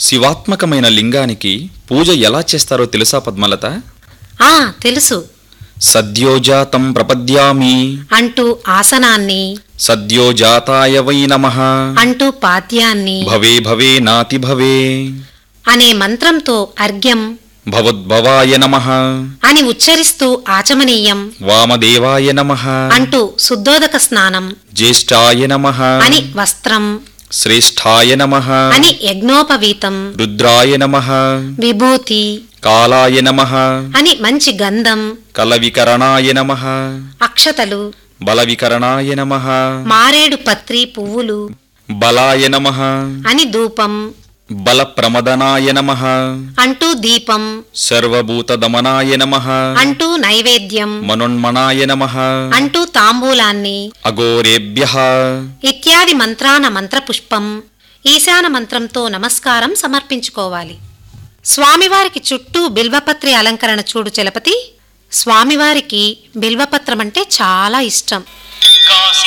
శివాత్మకమైన లింగానికి పూజ ఎలా చేస్తారో తెలుసా పద్మలత ఆ తెలుసు సద్యోజాతం ప్రపద్యామి అంటూ ఆసనాన్ని సద్యోజాతాయ వై నమః అంటూ పాద్యాన్ని భవే భవే నాతి భవే అనే మంత్రంతో అర్ఘ్యం భవద్భవాయ నమః అని ఉచ్చరిస్తూ ఆచమనీయం వామదేవాయ నమః అంటూ శుద్ధోదక స్నానం జ్యేష్ఠాయ నమః అని వస్త్రం శ్రేష్ఠాయ నమః అని యజ్ఞోపవీతం రుద్రాయ నమః విభూతి కాలాయ నమః అని మంచి గంధం కలవికరణాయ నమః అక్షతలు బలవికరణాయ నమః మారేడు పత్రి పువ్వులు బలాయ నమః అని ధూపం బలప్రమదనాయ నమః అంటూ దీపం సర్వభూతదమనాయ నమః అంటూ నైవేద్యం మనోన్మనాయ నమః అంటూ తాంబూలాన్ని అఘోరేభ్యః ఇత్యాది మంత్రాన మంత్రపుష్పం ఈశాన మంత్రంతో నమస్కారం సమర్పించుకోవాలి స్వామివారికి చుట్టూ బిల్వపత్రి అలంకరణ చూడు చలపతి స్వామివారికి బిల్వపత్రం అంటే చాలా ఇష్టం